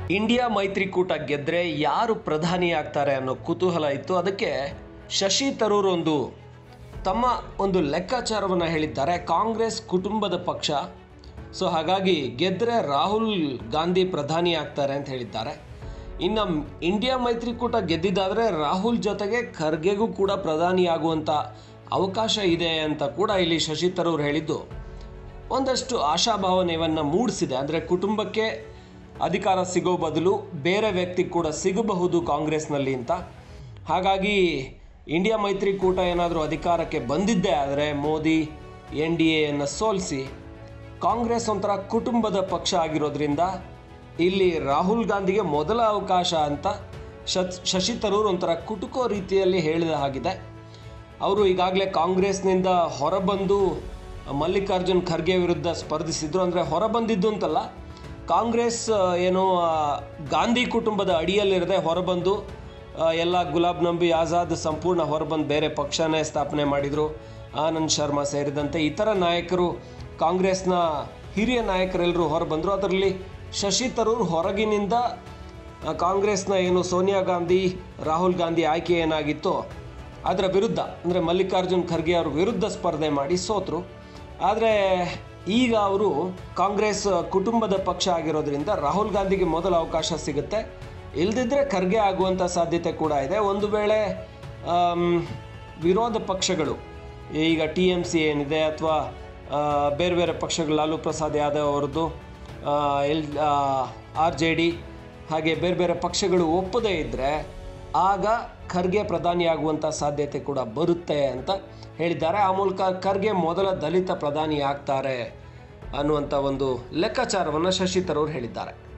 India ಮೈತ್ರಿಕೂಟ ಗೆದ್ರೆ ಯಾರು ಪ್ರಧಾನಿ ಆಗ್ತಾರೆ ಅನ್ನೋ ಕುತೂಹಲ ಇತ್ತು ಅದಕ್ಕೆ ಶಶಿ ತರೂರ್ ಒಂದು ತಮ್ಮ ಒಂದು ಲೆಕ್ಕಾಚಾರವನ್ನು ಹೇಳಿದ್ದಾರೆ ಕಾಂಗ್ರೆಸ್ ಕುಟುಂಬದ ಪಕ್ಷ ಸೊ ಹಾಗಾಗಿ ಗೆದ್ದರೆ ರಾಹುಲ್ ಗಾಂಧಿ ಪ್ರಧಾನಿ ಆಗ್ತಾರೆ ಅಂತ ಹೇಳಿದ್ದಾರೆ ಇನ್ನು ಇಂಡಿಯಾ ಮೈತ್ರಿಕೂಟ ಗೆದ್ದಿದ್ದಾದರೆ ರಾಹುಲ್ ಜೊತೆಗೆ ಖರ್ಗೆಗೂ ಕೂಡ ಪ್ರಧಾನಿ ಆಗುವಂಥ ಅವಕಾಶ ಇದೆ ಅಂತ ಕೂಡ ಇಲ್ಲಿ ಶಶಿ ತರೂರ್ ಹೇಳಿದ್ದು ಒಂದಷ್ಟು ಆಶಾಭಾವನೆಯನ್ನು ಮೂಡಿಸಿದೆ ಅಂದರೆ ಕುಟುಂಬಕ್ಕೆ ಅಧಿಕಾರ ಸಿಗೋ ಬದಲು ಬೇರೆ ವ್ಯಕ್ತಿ ಕೂಡ ಸಿಗಬಹುದು ಕಾಂಗ್ರೆಸ್ನಲ್ಲಿ ಅಂತ ಹಾಗಾಗಿ ಇಂಡಿಯಾ ಮೈತ್ರಿಕೂಟ ಏನಾದರೂ ಅಧಿಕಾರಕ್ಕೆ ಬಂದಿದ್ದೇ ಆದರೆ ಮೋದಿ ಎನ್ ಡಿ ಎಯನ್ನು ಸೋಲಿಸಿ ಕಾಂಗ್ರೆಸ್ ಒಂಥರ ಕುಟುಂಬದ ಪಕ್ಷ ಆಗಿರೋದ್ರಿಂದ ಇಲ್ಲಿ ರಾಹುಲ್ ಗಾಂಧಿಗೆ ಮೊದಲ ಅವಕಾಶ ಅಂತ ಶತ್ ಶಶಿ ತರೂರ್ ಒಂಥರ ಕುಟುಕೋ ರೀತಿಯಲ್ಲಿ ಹೇಳಿದ ಹಾಗಿದೆ ಅವರು ಈಗಾಗಲೇ ಕಾಂಗ್ರೆಸ್ನಿಂದ ಹೊರಬಂದು ಮಲ್ಲಿಕಾರ್ಜುನ್ ಖರ್ಗೆ ವಿರುದ್ಧ ಸ್ಪರ್ಧಿಸಿದ್ರು ಅಂದರೆ ಹೊರಬಂದಿದ್ದು ಅಂತಲ್ಲ ಕಾಂಗ್ರೆಸ್ ಆ, ಏನು ಆ, ಗಾಂಧಿ ಕುಟುಂಬದ ಅಡಿಯಲ್ಲಿರದೆ ಹೊರಬಂದು ಆ, ಎಲ್ಲ ಗುಲಾಬ್ ನಬಿ ಆಜಾದ್ ಸಂಪೂರ್ಣ ಹೊರಬಂದು ಬೇರೆ ಪಕ್ಷನೇ ಸ್ಥಾಪನೆ ಮಾಡಿದರು ಆನಂದ್ ಶರ್ಮಾ ಸೇರಿದಂತೆ ಇತರ ನಾಯಕರು ಕಾಂಗ್ರೆಸ್ನ ಹಿರಿಯ ನಾಯಕರೆಲ್ಲರೂ ಹೊರಬಂದರು ಅದರಲ್ಲಿ ಶಶಿ ತರೂರ್ ಹೊರಗಿನಿಂದ ಆ, ಕಾಂಗ್ರೆಸ್ನ ಏನು ಸೋನಿಯಾ ಗಾಂಧಿ ರಾಹುಲ್ ಗಾಂಧಿ ಆಯ್ಕೆ ಏನಾಗಿತ್ತೋ ಅದರ ವಿರುದ್ಧ ಅಂದರೆ ಮಲ್ಲಿಕಾರ್ಜುನ್ ಖರ್ಗೆ ಅವ್ರ ವಿರುದ್ಧ ಸ್ಪರ್ಧೆ ಮಾಡಿ ಸೋತರು ಆದರೆ ಈಗ ಅವರು ಕಾಂಗ್ರೆಸ್ ಕುಟುಂಬದ ಪಕ್ಷ ಆಗಿರೋದ್ರಿಂದ ರಾಹುಲ್ ಗಾಂಧಿಗೆ ಮೊದಲ ಅವಕಾಶ ಸಿಗುತ್ತೆ ಇಲ್ದಿದ್ರೆ ಖರ್ಗೆ ಆಗುವಂಥ ಸಾಧ್ಯತೆ ಕೂಡ ಇದೆ ಒಂದು ವೇಳೆ ಆಮ್, ವಿರೋಧ ಪಕ್ಷಗಳು ಈಗ ಟಿ ಎಮ್ ಸಿ ಏನಿದೆ ಅಥವಾ ಬೇರೆ ಬೇರೆ ಪಕ್ಷಗಳು ಲಾಲು ಪ್ರಸಾದ್ ಯಾದವ್ ಅವ್ರದ್ದು ಆ, ಎಲ್ ಆರ್ ಜೆ ಡಿ ಹಾಗೆ ಬೇರೆ ಬೇರೆ ಪಕ್ಷಗಳು ಒಪ್ಪದೇ ಇದ್ದರೆ ಆಗ ಖರ್ಗೆ ಪ್ರಧಾನಿಯಾಗುವಂಥ ಸಾಧ್ಯತೆ ಕೂಡ ಬರುತ್ತೆ ಅಂತ ಹೇಳಿದ್ದಾರೆ ಆ ಮೂಲಕ ಖರ್ಗೆ ಮೊದಲ ದಲಿತ ಪ್ರಧಾನಿ ಆಗ್ತಾರೆ ಅನ್ನುವಂಥ ಒಂದು ಲೆಕ್ಕಾಚಾರವನ್ನು ಶಶಿ ತರೂರ್ ಹೇಳಿದ್ದಾರೆ